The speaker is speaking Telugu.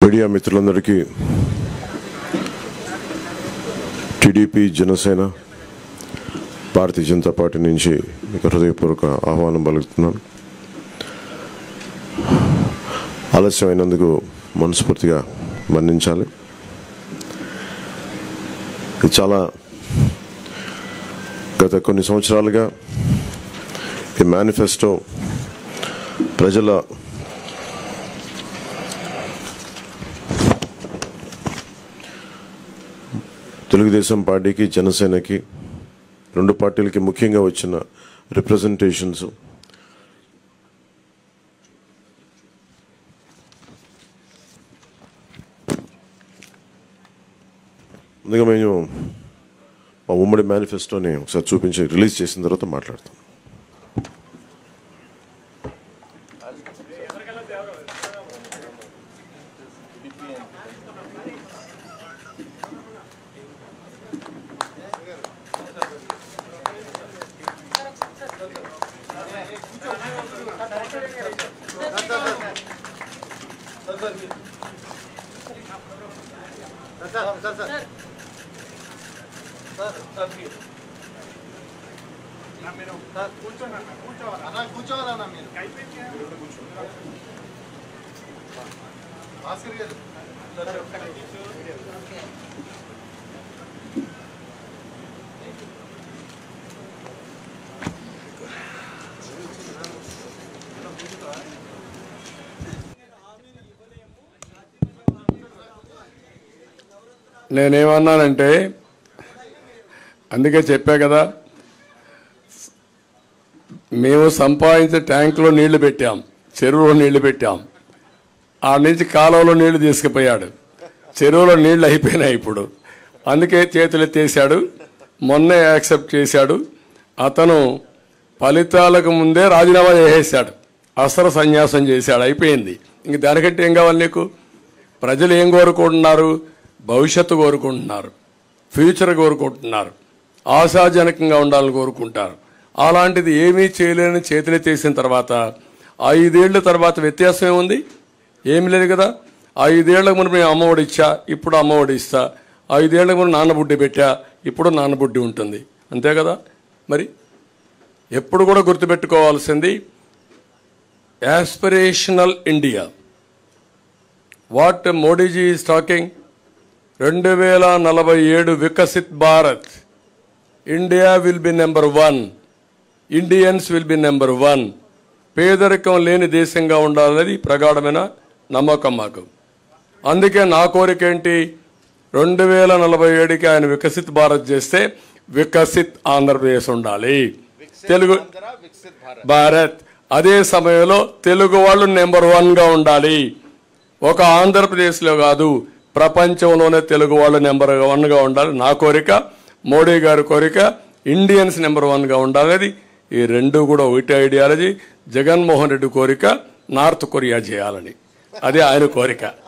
మీడియా మిత్రులందరికీ టీడీపీ జనసేన భారతీయ జనతా పార్టీ నుంచి మీకు హృదయపూర్వక ఆహ్వానం పలుకుతున్నాను ఆలస్యమైనందుకు మనస్ఫూర్తిగా మన్నించాలి ఇది చాలా గత కొన్ని సంవత్సరాలుగా ఈ మేనిఫెస్టో ప్రజల తెలుగుదేశం పార్టీకి జనసేనకి రెండు పార్టీలకి ముఖ్యంగా వచ్చిన రిప్రజెంటేషన్స్ ముందుగా మేము మా ఉమ్మడి మేనిఫెస్టోని ఒకసారి చూపించి రిలీజ్ చేసిన తర్వాత మాట్లాడతాం అన్న కూర్చోవాలన్నా మీరు భాస్కర్ గారు నేనేమన్నానంటే అందుకే చెప్పా కదా మేము సంపాదించే ట్యాంకులో నీళ్లు పెట్టాం చెరువులో నీళ్లు పెట్టాం ఆ నుంచి కాలువలో నీళ్లు తీసుకుపోయాడు చెరువులో నీళ్లు అయిపోయినాయి ఇప్పుడు అందుకే చేతులు ఎత్తేసాడు మొన్నే యాక్సెప్ట్ చేశాడు అతను ఫలితాలకు ముందే రాజీనామా చేసేసాడు అస్త్ర సన్యాసం చేశాడు అయిపోయింది ఇంక దానికంటే ఏం కావాలి నీకు ప్రజలు ఏం కోరుకుంటున్నారు భవిష్యత్తు కోరుకుంటున్నారు ఫ్యూచర్ కోరుకుంటున్నారు ఆశాజనకంగా ఉండాలని కోరుకుంటారు అలాంటిది ఏమీ చేయలేని చేతులెత్తేసిన తర్వాత ఐదేళ్ల తర్వాత వ్యత్యాసం ఏముంది ఏమి లేదు కదా ఐదేళ్లకు మునుపు నేను అమ్మఒడి ఇచ్చా ఇప్పుడు అమ్మఒడి ఇస్తా ఐదేళ్లకు మునుపు నాన్నబుడ్డి పెట్టా ఇప్పుడు నాన్నబుడ్డి ఉంటుంది అంతే కదా మరి ఎప్పుడు కూడా గుర్తుపెట్టుకోవాల్సింది aspirational India what Modiji is talking రెండు వేల నలభై ఏడు Viksit Bharat India will be number one Indians will be number one పేదరికం లేని దేశంగా ఉండాలనేది ప్రగాఢమైన నమ్మకం మాకు అందుకే నా కోరిక ఏంటి రెండు వేల నలభై ఏడుకి ఆయన వికసిత్ భారత్ చేస్తే వికసిత్ ఆంధ్రప్రదేశ్ ఉండాలి తెలుగు వికసిత్ భారత్ భారత్ అదే సమయంలో తెలుగు వాళ్ళు నెంబర్ వన్ గా ఉండాలి ఒక ఆంధ్రప్రదేశ్లో కాదు ప్రపంచంలోనే తెలుగు వాళ్ళు నెంబర్ వన్ గా ఉండాలి నా కోరిక మోడీ గారి కోరిక ఇండియన్స్ నెంబర్ వన్ గా ఉండాలనేది ఈ రెండు కూడా ఒకటి ఐడియాలజీ జగన్మోహన్ రెడ్డి కోరిక నార్త్ కొరియా చేయాలని అదే ఆయన కోరిక